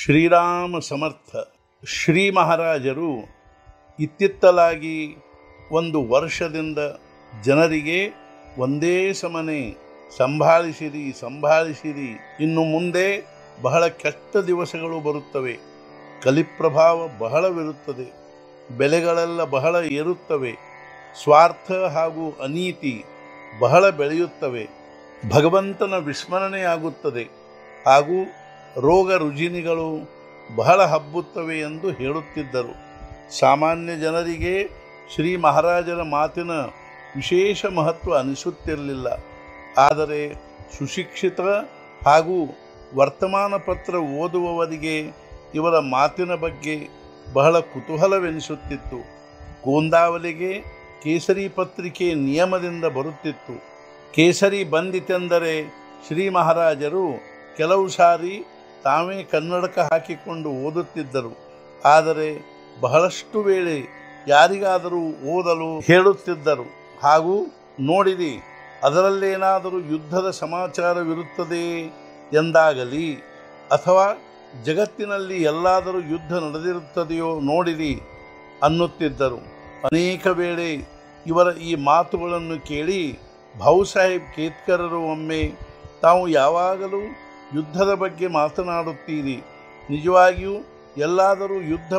ಶ್ರೀರಾಮ ಸಮರ್ಥ ಶ್ರೀ ಮಹಾರಾಜರು ಇತ್ತಿತ್ತಲಾಗಿ ಒಂದು ವರ್ಷದಿಂದ ಜನರಿಗೆ ಒಂದೇ ಸಮನೆ ಸಂಭಾಳಿಸಿರಿ ಸಂಭಾಳಿಸಿರಿ ಇನ್ನು ಮುಂದೆ ಬಹಳ ಕೆಟ್ಟ ದಿವಸಗಳು ಬರುತ್ತವೆ ಕಲಿಪ್ರಭಾವ ಬಹಳವಿರುತ್ತದೆ ಬೆಲೆಗಳೆಲ್ಲ ಬಹಳ ಏರುತ್ತವೆ ಸ್ವಾರ್ಥ ಹಾಗೂ ಅನೀತಿ ಬಹಳ ಬೆಳೆಯುತ್ತವೆ ಭಗವಂತನ ವಿಸ್ಮರಣೆಯಾಗುತ್ತದೆ ಹಾಗೂ ರೋಗ ರುಜಿನಿಗಳು ಬಹಳ ಹಬ್ಬುತ್ತವೆ ಎಂದು ಹೇಳುತ್ತಿದ್ದರು ಸಾಮಾನ್ಯ ಜನರಿಗೆ ಶ್ರೀ ಮಹಾರಾಜರ ಮಾತಿನ ವಿಶೇಷ ಮಹತ್ವ ಅನಿಸುತ್ತಿರಲಿಲ್ಲ ಆದರೆ ಸುಶಿಕ್ಷಿತ ಹಾಗೂ ವರ್ತಮಾನ ಪತ್ರ ಓದುವವರಿಗೆ ಇವರ ಮಾತಿನ ಬಗ್ಗೆ ಬಹಳ ಕುತೂಹಲವೆನಿಸುತ್ತಿತ್ತು ಗೋಂದಾವಲಿಗೆ ಕೇಸರಿ ಪತ್ರಿಕೆ ನಿಯಮದಿಂದ ಬರುತ್ತಿತ್ತು ಕೇಸರಿ ಬಂದಿತೆಂದರೆ ಶ್ರೀ ಮಹಾರಾಜರು ಕೆಲವು ಸಾರಿ ತಾವೇ ಕನ್ನಡಕ ಹಾಕಿಕೊಂಡು ಓದುತ್ತಿದ್ದರು ಆದರೆ ಬಹಳಷ್ಟು ವೇಳೆ ಯಾರಿಗಾದರೂ ಓದಲು ಹೇಳುತ್ತಿದ್ದರು ಹಾಗೂ ನೋಡಿರಿ ಅದರಲ್ಲೇನಾದರೂ ಯುದ್ಧದ ಸಮಾಚಾರವಿರುತ್ತದೆಯೇ ಎಂದಾಗಲಿ ಅಥವಾ ಜಗತ್ತಿನಲ್ಲಿ ಎಲ್ಲಾದರೂ ಯುದ್ಧ ನಡೆದಿರುತ್ತದೆಯೋ ನೋಡಿರಿ ಅನ್ನುತ್ತಿದ್ದರು ಅನೇಕ ವೇಳೆ ಇವರ ಈ ಮಾತುಗಳನ್ನು ಕೇಳಿ ಭಾವುಸಾಹೇಬ್ ಕೇತ್ಕರರು ಒಮ್ಮೆ ತಾವು ಯಾವಾಗಲೂ ಯುದ್ಧದ ಬಗ್ಗೆ ಮಾತನಾಡುತ್ತೀರಿ ನಿಜವಾಗಿಯೂ ಎಲ್ಲಾದರೂ ಯುದ್ಧ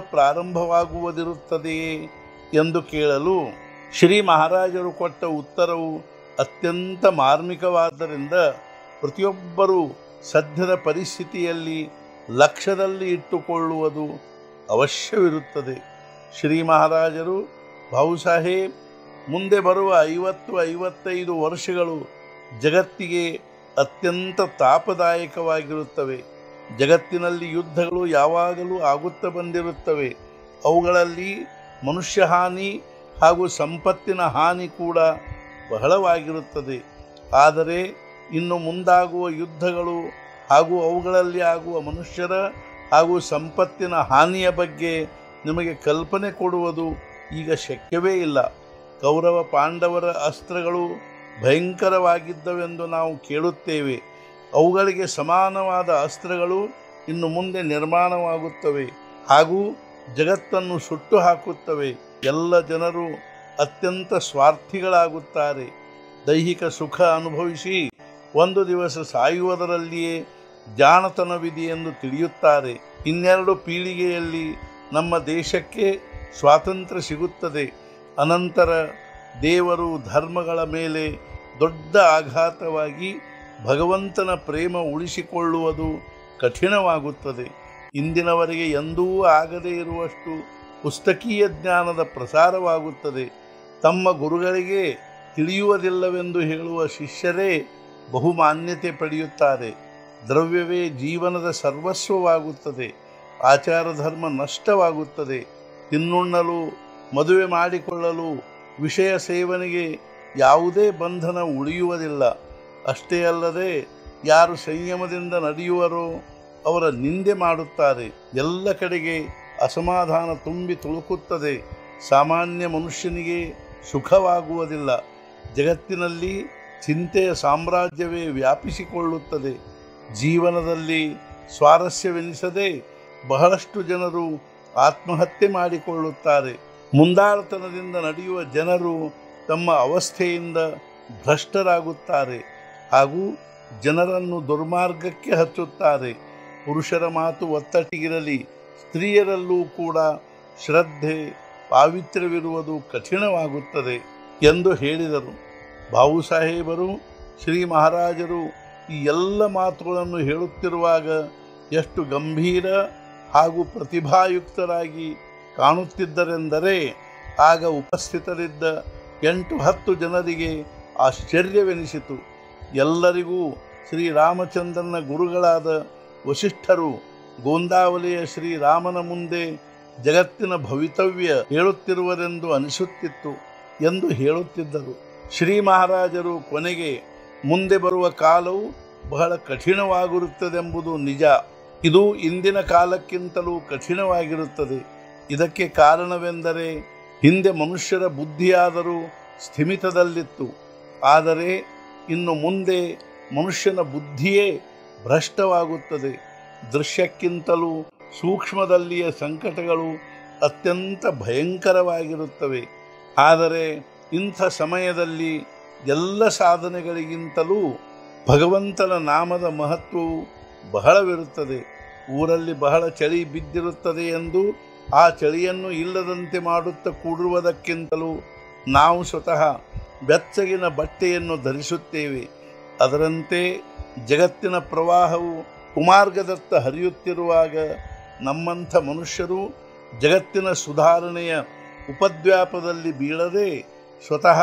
ಪ್ರಾರಂಭವಾಗುವುದಿರುತ್ತದೆಯೇ ಎಂದು ಕೇಳಲು ಶ್ರೀ ಮಹಾರಾಜರು ಕೊಟ್ಟ ಉತ್ತರವು ಅತ್ಯಂತ ಮಾರ್ಮಿಕವಾದ್ದರಿಂದ ಪ್ರತಿಯೊಬ್ಬರೂ ಸದ್ಯದ ಪರಿಸ್ಥಿತಿಯಲ್ಲಿ ಲಕ್ಷ್ಯದಲ್ಲಿ ಇಟ್ಟುಕೊಳ್ಳುವುದು ಅವಶ್ಯವಿರುತ್ತದೆ ಶ್ರೀ ಮಹಾರಾಜರು ಭಾವುಸಾಹೇಬ್ ಮುಂದೆ ಬರುವ ಐವತ್ತು ಐವತ್ತೈದು ವರ್ಷಗಳು ಜಗತ್ತಿಗೆ ಅತ್ಯಂತ ತಾಪದಾಯಕವಾಗಿರುತ್ತವೆ ಜಗತ್ತಿನಲ್ಲಿ ಯುದ್ಧಗಳು ಯಾವಾಗಲೂ ಆಗುತ್ತಾ ಬಂದಿರುತ್ತವೆ ಅವುಗಳಲ್ಲಿ ಮನುಷ್ಯ ಹಾನಿ ಹಾಗೂ ಸಂಪತ್ತಿನ ಹಾನಿ ಕೂಡ ಬಹಳವಾಗಿರುತ್ತದೆ ಆದರೆ ಇನ್ನು ಮುಂದಾಗುವ ಯುದ್ಧಗಳು ಹಾಗೂ ಅವುಗಳಲ್ಲಿ ಆಗುವ ಮನುಷ್ಯರ ಹಾಗೂ ಸಂಪತ್ತಿನ ಹಾನಿಯ ಬಗ್ಗೆ ನಿಮಗೆ ಕಲ್ಪನೆ ಕೊಡುವುದು ಈಗ ಶಕ್ಯವೇ ಇಲ್ಲ ಕೌರವ ಪಾಂಡವರ ಅಸ್ತ್ರಗಳು ಭಯಂಕರವಾಗಿದ್ದವೆಂದು ನಾವು ಕೇಳುತ್ತೇವೆ ಅವುಗಳಿಗೆ ಸಮಾನವಾದ ಅಸ್ತ್ರಗಳು ಇನ್ನು ಮುಂದೆ ನಿರ್ಮಾಣವಾಗುತ್ತವೆ ಹಾಗೂ ಜಗತ್ತನ್ನು ಸುಟ್ಟು ಹಾಕುತ್ತವೆ ಎಲ್ಲ ಜನರು ಅತ್ಯಂತ ಸ್ವಾರ್ಥಿಗಳಾಗುತ್ತಾರೆ ದೈಹಿಕ ಸುಖ ಅನುಭವಿಸಿ ಒಂದು ದಿವಸ ಸಾಯುವುದರಲ್ಲಿಯೇ ಜಾಣತನವಿದೆ ಎಂದು ತಿಳಿಯುತ್ತಾರೆ ಇನ್ನೆರಡು ಪೀಳಿಗೆಯಲ್ಲಿ ನಮ್ಮ ದೇಶಕ್ಕೆ ಸ್ವಾತಂತ್ರ್ಯ ಸಿಗುತ್ತದೆ ಅನಂತರ ದೇವರು ಧರ್ಮಗಳ ಮೇಲೆ ದೊಡ್ಡ ಆಘಾತವಾಗಿ ಭಗವಂತನ ಪ್ರೇಮ ಉಳಿಸಿಕೊಳ್ಳುವುದು ಕಠಿಣವಾಗುತ್ತದೆ ಇಂದಿನವರೆಗೆ ಎಂದೂ ಆಗದೇ ಇರುವಷ್ಟು ಪುಸ್ತಕೀಯ ಜ್ಞಾನದ ಪ್ರಸಾರವಾಗುತ್ತದೆ ತಮ್ಮ ಗುರುಗಳಿಗೆ ತಿಳಿಯುವುದಿಲ್ಲವೆಂದು ಹೇಳುವ ಶಿಷ್ಯರೇ ಬಹುಮಾನ್ಯತೆ ಪಡೆಯುತ್ತಾರೆ ದ್ರವ್ಯವೇ ಜೀವನದ ಸರ್ವಸ್ವವಾಗುತ್ತದೆ ಆಚಾರ ಧರ್ಮ ನಷ್ಟವಾಗುತ್ತದೆ ತಿನ್ನುಣ್ಣಲು ಮದುವೆ ಮಾಡಿಕೊಳ್ಳಲು ವಿಷಯ ಸೇವನೆಗೆ ಯಾವುದೇ ಬಂಧನ ಉಳಿಯುವುದಿಲ್ಲ ಅಷ್ಟೇ ಅಲ್ಲದೆ ಯಾರು ಸಂಯಮದಿಂದ ನಡೆಯುವರೋ ಅವರ ನಿಂದೆ ಮಾಡುತ್ತಾರೆ ಎಲ್ಲ ಕಡೆಗೆ ಅಸಮಾಧಾನ ತುಂಬಿ ತುಳುಕುತ್ತದೆ ಸಾಮಾನ್ಯ ಮನುಷ್ಯನಿಗೆ ಸುಖವಾಗುವುದಿಲ್ಲ ಜಗತ್ತಿನಲ್ಲಿ ಚಿಂತೆಯ ಸಾಮ್ರಾಜ್ಯವೇ ವ್ಯಾಪಿಸಿಕೊಳ್ಳುತ್ತದೆ ಜೀವನದಲ್ಲಿ ಸ್ವಾರಸ್ಯವೆನಿಸದೆ ಬಹಳಷ್ಟು ಜನರು ಆತ್ಮಹತ್ಯೆ ಮಾಡಿಕೊಳ್ಳುತ್ತಾರೆ ಮುಂದಾಳತನದಿಂದ ನಡೆಯುವ ಜನರು ತಮ್ಮ ಅವಸ್ಥೆಯಿಂದ ಭ್ರಷ್ಟರಾಗುತ್ತಾರೆ ಹಾಗೂ ಜನರನ್ನು ದುರ್ಮಾರ್ಗಕ್ಕೆ ಹಚ್ಚುತ್ತಾರೆ ಪುರುಷರ ಮಾತು ಒತ್ತಟ್ಟಿಗಿರಲಿ ಸ್ತ್ರೀಯರಲ್ಲೂ ಕೂಡ ಶ್ರದ್ಧೆ ಪಾವಿತ್ರ್ಯವಿರುವುದು ಕಠಿಣವಾಗುತ್ತದೆ ಎಂದು ಹೇಳಿದರು ಬಾಬು ಸಾಹೇಬರು ಶ್ರೀ ಮಹಾರಾಜರು ಈ ಎಲ್ಲ ಮಾತುಗಳನ್ನು ಹೇಳುತ್ತಿರುವಾಗ ಎಷ್ಟು ಗಂಭೀರ ಹಾಗೂ ಪ್ರತಿಭಾಯುಕ್ತರಾಗಿ ಕಾಣುತ್ತಿದ್ದರೆಂದರೆ ಆಗ ಉಪಸ್ಥಿತರಿದ್ದ ಎಂಟು ಹತ್ತು ಜನರಿಗೆ ಆಶ್ಚರ್ಯವೆನಿಸಿತು ಎಲ್ಲರಿಗೂ ಶ್ರೀರಾಮಚಂದ್ರನ ಗುರುಗಳಾದ ವಸಿಷ್ಠರು ಗೋಂದಾವಲಿಯ ಶ್ರೀರಾಮನ ಮುಂದೆ ಜಗತ್ತಿನ ಭವಿತವ್ಯ ಹೇಳುತ್ತಿರುವರೆಂದು ಅನಿಸುತ್ತಿತ್ತು ಎಂದು ಹೇಳುತ್ತಿದ್ದರು ಶ್ರೀ ಮಹಾರಾಜರು ಕೊನೆಗೆ ಮುಂದೆ ಬರುವ ಕಾಲವು ಬಹಳ ಕಠಿಣವಾಗಿರುತ್ತದೆಂಬುದು ನಿಜ ಇದು ಇಂದಿನ ಕಾಲಕ್ಕಿಂತಲೂ ಕಠಿಣವಾಗಿರುತ್ತದೆ ಇದಕ್ಕೆ ಕಾರಣವೆಂದರೆ ಹಿಂದೆ ಮನುಷ್ಯರ ಬುದ್ಧಿಯಾದರೂ ಸ್ಥಿಮಿತದಲ್ಲಿತ್ತು ಆದರೆ ಇನ್ನು ಮುಂದೆ ಮನುಷ್ಯನ ಬುದ್ಧಿಯೇ ಭ್ರಷ್ಟವಾಗುತ್ತದೆ ದೃಶ್ಯಕ್ಕಿಂತಲೂ ಸೂಕ್ಷ್ಮದಲ್ಲಿಯ ಸಂಕಟಗಳು ಅತ್ಯಂತ ಭಯಂಕರವಾಗಿರುತ್ತವೆ ಆದರೆ ಇಂಥ ಸಮಯದಲ್ಲಿ ಎಲ್ಲ ಸಾಧನೆಗಳಿಗಿಂತಲೂ ಭಗವಂತನ ನಾಮದ ಮಹತ್ವವು ಬಹಳವಿರುತ್ತದೆ ಊರಲ್ಲಿ ಬಹಳ ಚಳಿ ಬಿದ್ದಿರುತ್ತದೆ ಎಂದು ಆ ಚಳಿಯನ್ನು ಇಲ್ಲದಂತೆ ಮಾಡುತ್ತಾ ಕೂಡುವುದಕ್ಕಿಂತಲೂ ನಾವು ಸ್ವತಃ ಬೆಚ್ಚಗಿನ ಬಟ್ಟೆಯನ್ನು ಧರಿಸುತ್ತೇವೆ ಅದರಂತೆ ಜಗತ್ತಿನ ಪ್ರವಾಹವು ಕುಮಾರ್ಗದತ್ತ ಹರಿಯುತ್ತಿರುವಾಗ ನಮ್ಮಂಥ ಮನುಷ್ಯರು ಜಗತ್ತಿನ ಸುಧಾರಣೆಯ ಉಪದ್ವ್ಯಾಪದಲ್ಲಿ ಬೀಳದೆ ಸ್ವತಃ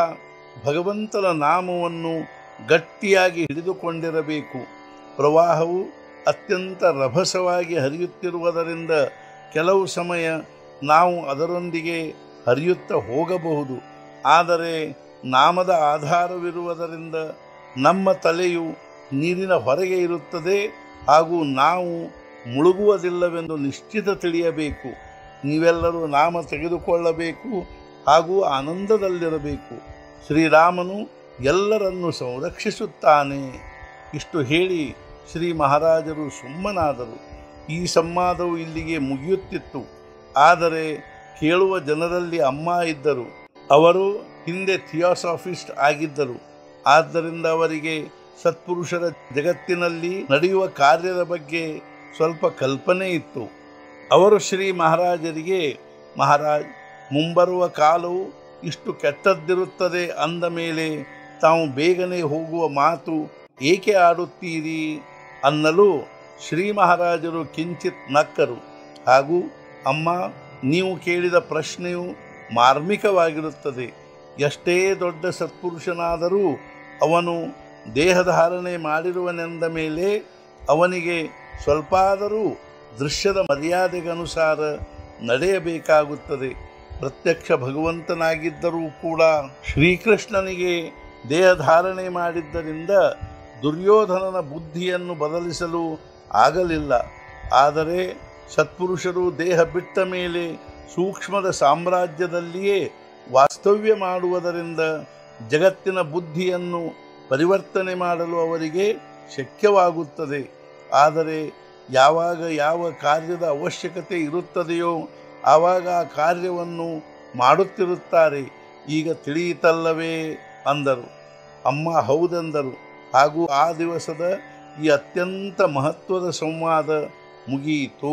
ಭಗವಂತನ ನಾಮವನ್ನು ಗಟ್ಟಿಯಾಗಿ ಹಿಡಿದುಕೊಂಡಿರಬೇಕು ಪ್ರವಾಹವು ಅತ್ಯಂತ ರಭಸವಾಗಿ ಹರಿಯುತ್ತಿರುವುದರಿಂದ ಕೆಲವು ಸಮಯ ನಾವು ಅದರೊಂದಿಗೆ ಹರಿಯುತ್ತಾ ಹೋಗಬಹುದು ಆದರೆ ನಾಮದ ಆಧಾರವಿರುವುದರಿಂದ ನಮ್ಮ ತಲೆಯು ನೀರಿನ ಹೊರಗೆ ಇರುತ್ತದೆ ಹಾಗೂ ನಾವು ಮುಳುಗುವುದಿಲ್ಲವೆಂದು ನಿಶ್ಚಿತ ತಿಳಿಯಬೇಕು ನೀವೆಲ್ಲರೂ ನಾಮ ತೆಗೆದುಕೊಳ್ಳಬೇಕು ಹಾಗೂ ಆನಂದದಲ್ಲಿರಬೇಕು ಶ್ರೀರಾಮನು ಎಲ್ಲರನ್ನು ಸಂರಕ್ಷಿಸುತ್ತಾನೆ ಇಷ್ಟು ಹೇಳಿ ಶ್ರೀ ಮಹಾರಾಜರು ಸುಮ್ಮನಾದರು ಈ ಸಂವಾದವು ಇಲ್ಲಿಗೆ ಮುಗಿಯುತ್ತಿತ್ತು ಆದರೆ ಕೇಳುವ ಜನರಲ್ಲಿ ಅಮ್ಮ ಇದ್ದರು ಅವರು ಹಿಂದೆ ಥಿಯೋಸಾಫಿಸ್ಟ್ ಆಗಿದ್ದರು ಆದ್ದರಿಂದ ಅವರಿಗೆ ಸತ್ಪುರುಷರ ಜಗತ್ತಿನಲ್ಲಿ ನಡೆಯುವ ಕಾರ್ಯದ ಬಗ್ಗೆ ಸ್ವಲ್ಪ ಕಲ್ಪನೆ ಇತ್ತು ಅವರು ಶ್ರೀ ಮಹಾರಾಜರಿಗೆ ಮಹಾರಾಜ್ ಮುಂಬರುವ ಕಾಲವು ಇಷ್ಟು ಕೆಟ್ಟದ್ದಿರುತ್ತದೆ ಅಂದ ಮೇಲೆ ತಾವು ಬೇಗನೆ ಹೋಗುವ ಮಾತು ಏಕೆ ಆಡುತ್ತೀರಿ ಅನ್ನಲು ಶ್ರೀ ಮಹಾರಾಜರು ಕಿಂಚಿತ್ ನಕ್ಕರು ಹಾಗೂ ಅಮ್ಮ ನೀವು ಕೇಳಿದ ಪ್ರಶ್ನೆಯು ಮಾರ್ಮಿಕವಾಗಿರುತ್ತದೆ ಎಷ್ಟೇ ದೊಡ್ಡ ಸತ್ಪುರುಷನಾದರೂ ಅವನು ದೇಹಧಾರಣೆ ಮಾಡಿರುವನೆಂದ ಮೇಲೆ ಅವನಿಗೆ ಸ್ವಲ್ಪಾದರೂ ದೃಶ್ಯದ ಮರ್ಯಾದೆಗನುಸಾರ ನಡೆಯಬೇಕಾಗುತ್ತದೆ ಪ್ರತ್ಯಕ್ಷ ಭಗವಂತನಾಗಿದ್ದರೂ ಕೂಡ ಶ್ರೀಕೃಷ್ಣನಿಗೆ ದೇಹಧಾರಣೆ ಮಾಡಿದ್ದರಿಂದ ದುರ್ಯೋಧನನ ಬುದ್ಧಿಯನ್ನು ಬದಲಿಸಲು ಆಗಲಿಲ್ಲ ಆದರೆ ಸತ್ಪುರುಷರು ದೇಹ ಬಿಟ್ಟ ಮೇಲೆ ಸೂಕ್ಷ್ಮದ ಸಾಮ್ರಾಜ್ಯದಲ್ಲಿಯೇ ವಾಸ್ತವ್ಯ ಮಾಡುವುದರಿಂದ ಜಗತ್ತಿನ ಬುದ್ಧಿಯನ್ನು ಪರಿವರ್ತನೆ ಮಾಡಲು ಅವರಿಗೆ ಶಕ್ಯವಾಗುತ್ತದೆ ಆದರೆ ಯಾವಾಗ ಯಾವ ಕಾರ್ಯದ ಅವಶ್ಯಕತೆ ಇರುತ್ತದೆಯೋ ಆವಾಗ ಆ ಕಾರ್ಯವನ್ನು ಮಾಡುತ್ತಿರುತ್ತಾರೆ ಈಗ ತಿಳಿಯಿತಲ್ಲವೇ ಅಂದರು ಅಮ್ಮ ಹೌದೆಂದರು ಹಾಗೂ ಆ ದಿವಸದ ಈ ಅತ್ಯಂತ ಮಹತ್ವದ ಸಂವಾದ ಮುಗಿಯಿತು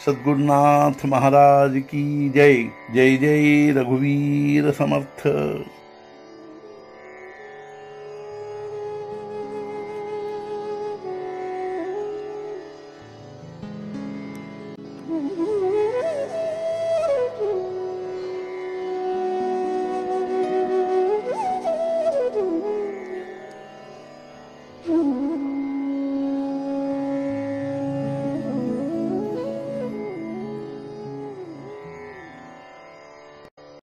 ಸದ್ಗುರುನಾಥ ಮಹಾರಾಜ್ ಕಿ ಜೈ ಜೈ ಜೈ ರಘುವೀರ ಸಮರ್ಥ